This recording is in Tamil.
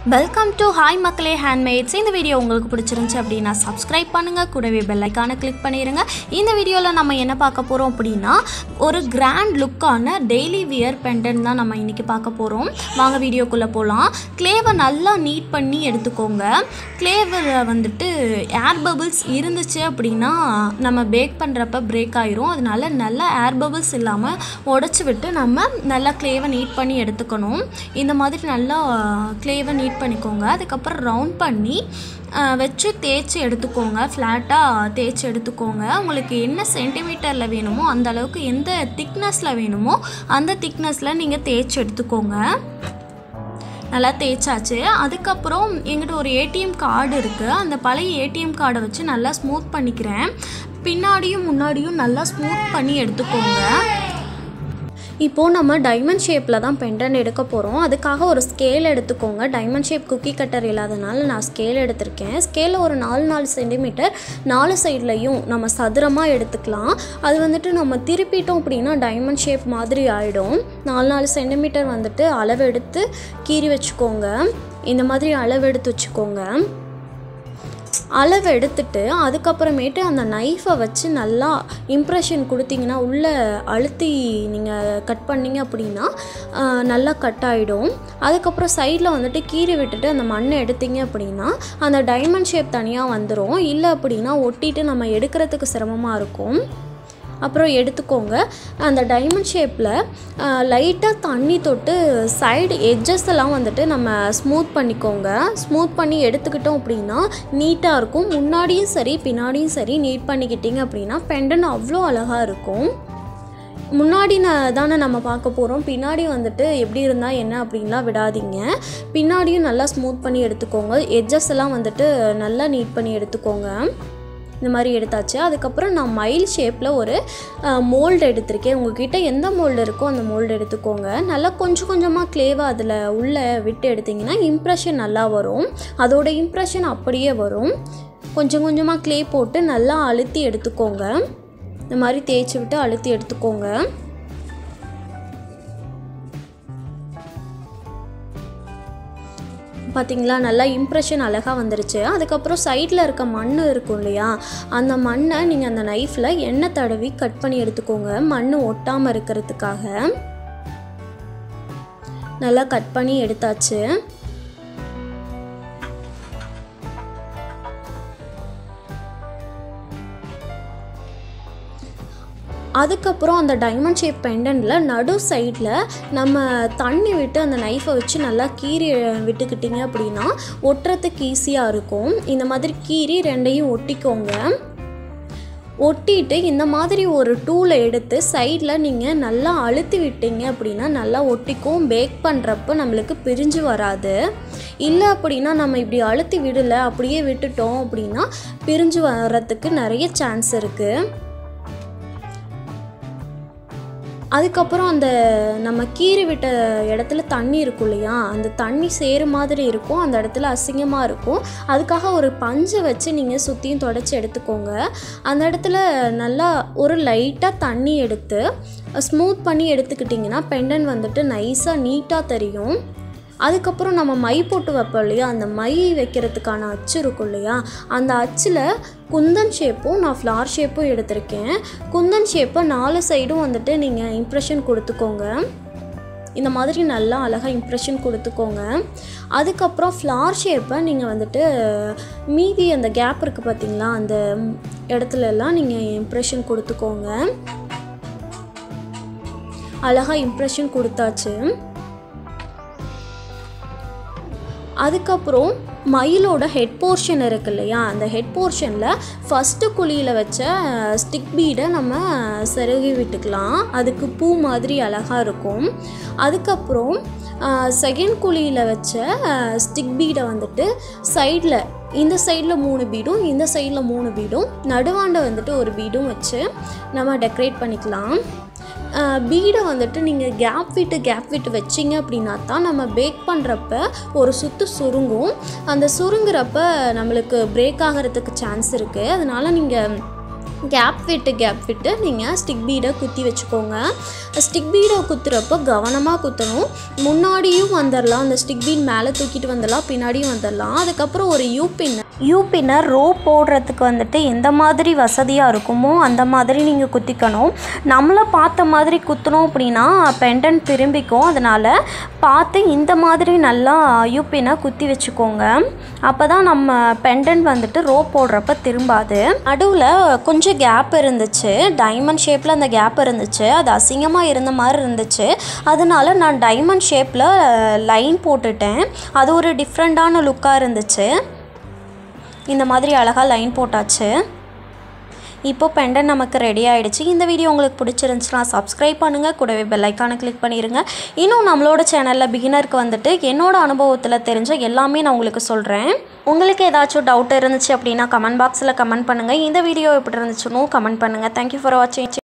வெல்கம் டு ஹாய் மக்களே ஹேண்ட்மேட்ஸ் இந்த வீடியோ உங்களுக்கு பிடிச்சிருந்துச்சு அப்படின்னா சப்ஸ்கிரைப் பண்ணுங்கள் கூடவே பெல் ஐக்கானை கிளிக் பண்ணிடுங்க இந்த வீடியோவில் நம்ம என்ன பார்க்க போகிறோம் அப்படின்னா ஒரு கிராண்ட் லுக்கான டெய்லி வியர் பெண்டன் தான் நம்ம இன்றைக்கி பார்க்க போகிறோம் வாங்க வீடியோக்குள்ளே போகலாம் க்ளேவை நல்லா நீட் பண்ணி எடுத்துக்கோங்க க்ளேவில் வந்துட்டு ஏர் பபிள்ஸ் இருந்துச்சு அப்படின்னா நம்ம பேக் பண்ணுறப்ப பிரேக் ஆயிரும் அதனால நல்லா ஏர் பபிள்ஸ் இல்லாமல் உடச்சி விட்டு நம்ம நல்லா க்ளேவை நீட் பண்ணி எடுத்துக்கணும் இந்த மாதிரி நல்லா க்ளேவை நீட் பண்ணிக்கோங்க அதுக்கப்புறம் ரவுண்ட் பண்ணி அஹ், வச்சு தேய்ச்சி எடுத்துக்கோங்க ஃப்ளாட்டாக தேய்ச்சி எடுத்துக்கோங்க உங்களுக்கு என்ன சென்டிமீட்டரில் வேணுமோ அந்த அளவுக்கு எந்த திக்னஸில் வேணுமோ அந்த திக்னஸில் நீங்கள் தேய்ச்சி எடுத்துக்கோங்க நல்லா தேய்ச்சாச்சு அதுக்கப்புறம் எங்கிட்ட ஒரு ஏடிஎம் கார்டு இருக்குது அந்த பழைய ஏடிஎம் கார்டை வச்சு நல்லா ஸ்மூத் பண்ணிக்கிறேன் பின்னாடியும் முன்னாடியும் நல்லா ஸ்மூத் பண்ணி எடுத்துக்கோங்க இப்போது நம்ம டைமண்ட் ஷேப்பில் தான் பெண்டன் எடுக்க போகிறோம் அதுக்காக ஒரு ஸ்கேல் எடுத்துக்கோங்க டைமண்ட் ஷேப் குக்கி கட்டர் இல்லாதனால நான் ஸ்கேல் எடுத்திருக்கேன் ஸ்கேலில் ஒரு நாலு நாலு சென்டிமீட்டர் நாலு சைட்லையும் நம்ம சதுரமாக எடுத்துக்கலாம் அது வந்துட்டு நம்ம திருப்பிட்டோம் அப்படின்னா டைமண்ட் ஷேப் மாதிரி ஆகிடும் நாலு நாலு சென்டிமீட்டர் வந்துட்டு அளவு எடுத்து கீறி வச்சுக்கோங்க இந்த மாதிரி அளவு எடுத்து வச்சுக்கோங்க அளவு எடுத்துட்டு அதுக்கப்புறமேட்டு அந்த நைஃபை வச்சு நல்லா இம்ப்ரெஷன் கொடுத்தீங்கன்னா உள்ளே அழுத்தி நீங்கள் கட் பண்ணீங்க அப்படின்னா ஆஹ், நல்லா கட் ஆகிடும் அதுக்கப்புறம் சைடில் வந்துட்டு கீறி விட்டுட்டு அந்த மண்ணை எடுத்தீங்க அப்படின்னா அந்த டைமண்ட் ஷேப் தனியாக வந்துடும் இல்லை அப்படின்னா ஒட்டிட்டு நம்ம எடுக்கிறதுக்கு சிரமமாக இருக்கும் அப்புறம் எடுத்துக்கோங்க அந்த டைமண்ட் ஷேப்பில் லைட்டாக தண்ணி தொட்டு சைடு எட்ஜஸ் எல்லாம் வந்துட்டு நம்ம ஸ்மூத் பண்ணிக்கோங்க ஸ்மூத் பண்ணி எடுத்துக்கிட்டோம் அப்படின்னா நீட்டாக இருக்கும் முன்னாடியும் சரி பின்னாடியும் சரி நீட் பண்ணிக்கிட்டீங்க அப்படின்னா பெண்டன் அவ்வளோ அழகாக இருக்கும் முன்னாடி நான் தானே நம்ம பார்க்க போகிறோம் பின்னாடி வந்துட்டு எப்படி இருந்தால் என்ன அப்படின்லாம் விடாதீங்க பின்னாடியும் நல்லா ஸ்மூத் பண்ணி எடுத்துக்கோங்க எட்ஜஸ் எல்லாம் வந்துட்டு நல்லா நீட் பண்ணி எடுத்துக்கோங்க இந்த மாதிரி எடுத்தாச்சு அதுக்கப்புறம் நான் மயில் ஷேப்பில் ஒரு மோல்டு எடுத்திருக்கேன் உங்ககிட்ட எந்த மோல்டு இருக்கோ அந்த மோல்டு எடுத்துக்கோங்க நல்லா கொஞ்சம் கொஞ்சமாக க்ளேவை அதில் உள்ளே விட்டு எடுத்திங்கன்னா இம்ப்ரெஷன் நல்லா வரும் அதோட இம்ப்ரெஷன் அப்படியே வரும் கொஞ்சம் கொஞ்சமாக க்ளே போட்டு நல்லா அழுத்தி எடுத்துக்கோங்க இந்த மாதிரி தேய்ச்சி விட்டு அழுத்தி எடுத்துக்கோங்க பார்த்தீங்களா நல்லா இம்ப்ரெஷன் அழகாக வந்துருச்சு அதுக்கப்புறம் சைடில் இருக்க மண் இருக்கும் இல்லையா அந்த மண்ணை நீங்கள் அந்த நைஃப்பில் எண்ணெய் தடவி கட் பண்ணி எடுத்துக்கோங்க மண் ஒட்டாமல் இருக்கிறதுக்காக நல்லா கட் பண்ணி எடுத்தாச்சு அதுக்கப்புறம் அந்த டைமண்ட் ஷேப் பெண்டனில் நடு சைடில் நம்ம தண்ணி விட்டு அந்த நைஃபை வச்சு நல்லா கீறி விட்டுக்கிட்டிங்க அப்படின்னா ஒட்டுறதுக்கு ஈஸியாக இருக்கும் இந்த மாதிரி கீறி ரெண்டையும் ஒட்டிக்கோங்க ஒட்டிட்டு இந்த மாதிரி ஒரு டூலை எடுத்து சைடில் நீங்கள் நல்லா அழுத்தி விட்டீங்க அப்படின்னா நல்லா ஒட்டிக்கும் பேக் பண்ணுறப்ப நம்மளுக்கு பிரிஞ்சு வராது இல்லை அப்படின்னா நம்ம இப்படி அழுத்தி விடலை அப்படியே விட்டுட்டோம் அப்படின்னா பிரிஞ்சு வர்றதுக்கு நிறைய சான்ஸ் இருக்குது அதுக்கப்புறம் அந்த நம்ம கீறி விட்ட இடத்துல தண்ணி இருக்கும் இல்லையா அந்த தண்ணி சேரு மாதிரி இருக்கும் அந்த இடத்துல அசிங்கமாக இருக்கும் அதுக்காக ஒரு பஞ்சை வச்சு நீங்கள் சுற்றியும் தொடச்சி எடுத்துக்கோங்க அந்த இடத்துல நல்லா ஒரு லைட்டாக தண்ணி எடுத்து ஸ்மூத் பண்ணி எடுத்துக்கிட்டிங்கன்னா பெண்டன் வந்துட்டு நைஸாக நீட்டாக தெரியும் அதுக்கப்புறம் நம்ம மை போட்டு வைப்போம் இல்லையா அந்த மை வைக்கிறதுக்கான அச்சு இருக்கும் இல்லையா அந்த அச்சில் குந்தன் ஷேப்பும் நான் ஃப்ளார் ஷேப்பும் எடுத்திருக்கேன் குந்தன் ஷேப்பை நாலு சைடும் வந்துட்டு நீங்கள் இம்ப்ரெஷன் கொடுத்துக்கோங்க இந்த மாதிரி நல்லா அழகாக இம்ப்ரெஷன் கொடுத்துக்கோங்க அதுக்கப்புறம் ஃப்ளார் ஷேப்பை நீங்கள் வந்துட்டு மீதி அந்த கேப் இருக்குது பார்த்தீங்களா அந்த இடத்துல எல்லாம் நீங்கள் இம்ப்ரெஷன் கொடுத்துக்கோங்க அழகாக இம்ப்ரெஷன் கொடுத்தாச்சு அதுக்கப்புறம் மயிலோட ஹெட் போர்ஷன் இருக்கு இல்லையா அந்த ஹெட் போர்ஷனில் ஃபஸ்ட்டு குழியில் வச்ச ஸ்டிக் பீடை நம்ம செருகி விட்டுக்கலாம் அதுக்கு பூ மாதிரி அழகாக இருக்கும் அதுக்கப்புறம் செகண்ட் குழியில் வச்ச ஸ்டிக் பீடை வந்துட்டு சைடில் இந்த சைடில் மூணு பீடும் இந்த சைடில் மூணு பீடும் நடுவாண்ட வந்துட்டு ஒரு பீடும் வச்சு நம்ம டெக்கரேட் பண்ணிக்கலாம் பீடை வந்துட்டு நீங்கள் கேப் விட்டு கேப் விட்டு வச்சிங்க அப்படின்னா தான் நம்ம பேக் பண்ணுறப்ப ஒரு சுத்து சுருங்கும் அந்த சுருங்குறப்ப நம்மளுக்கு பிரேக் ஆகிறதுக்கு சான்ஸ் இருக்குது அதனால் நீங்கள் கேப் விட்டு கேப் விட்டு நீங்கள் ஸ்டிக் பீடை குத்தி வச்சுக்கோங்க ஸ்டிக் பீடை குத்துறப்போ கவனமாக குத்தணும் முன்னாடியும் வந்துடலாம் அந்த ஸ்டிக் பீட் மேலே தூக்கிட்டு வந்துடலாம் பின்னாடியும் வந்துடலாம் அதுக்கப்புறம் ஒரு யூ பின்னர் யூ பின்னர் ரோ போடுறதுக்கு வந்துட்டு எந்த மாதிரி வசதியாக இருக்குமோ அந்த மாதிரி நீங்கள் குத்திக்கணும் நம்மளை பார்த்த மாதிரி குத்தணும் அப்படின்னா பெண்டன் திரும்பிக்கும் அதனால் பார்த்து இந்த மாதிரி நல்லா யூ பின்னை குத்தி வச்சுக்கோங்க அப்போ தான் நம்ம பெண்டன் வந்துட்டு ரோ போடுறப்ப திரும்பாது நடுவில் கொஞ்சம் கேப் இருந்துச்சு டைமண்ட் ஷேப்பில் அந்த கேப் இருந்துச்சு அது அசிங்கமாக இருந்த மாதிரி இருந்துச்சு அதனால நான் டைமண்ட் ஷேப்பில் லைன் போட்டுட்டேன் அது ஒரு டிஃப்ரெண்ட்டான லுக்காக இருந்துச்சு இந்த மாதிரி அழகாக லைன் போட்டாச்சு இப்போ பெண்டன் நமக்கு ரெடி ஆகிடுச்சு இந்த வீடியோ உங்களுக்கு பிடிச்சிருந்துச்சுன்னா சப்ஸ்கிரைப் பண்ணுங்கள் கூடவே பெல் ஐக்கானை கிளிக் பண்ணிடுங்க இன்னும் நம்மளோட சேனலில் பிகினருக்கு வந்துட்டு என்னோட அனுபவத்தில் தெரிஞ்ச எல்லாமே நான் உங்களுக்கு சொல்கிறேன் உங்களுக்கு ஏதாச்சும் டவுட் இருந்துச்சு அப்படின்னா கமெண்ட் பாக்ஸில் கமெண்ட் பண்ணுங்கள் இந்த வீடியோ எப்படி இருந்துச்சுன்னு கமெண்ட் பண்ணுங்கள் தேங்க்யூ ஃபார் வாட்சிங்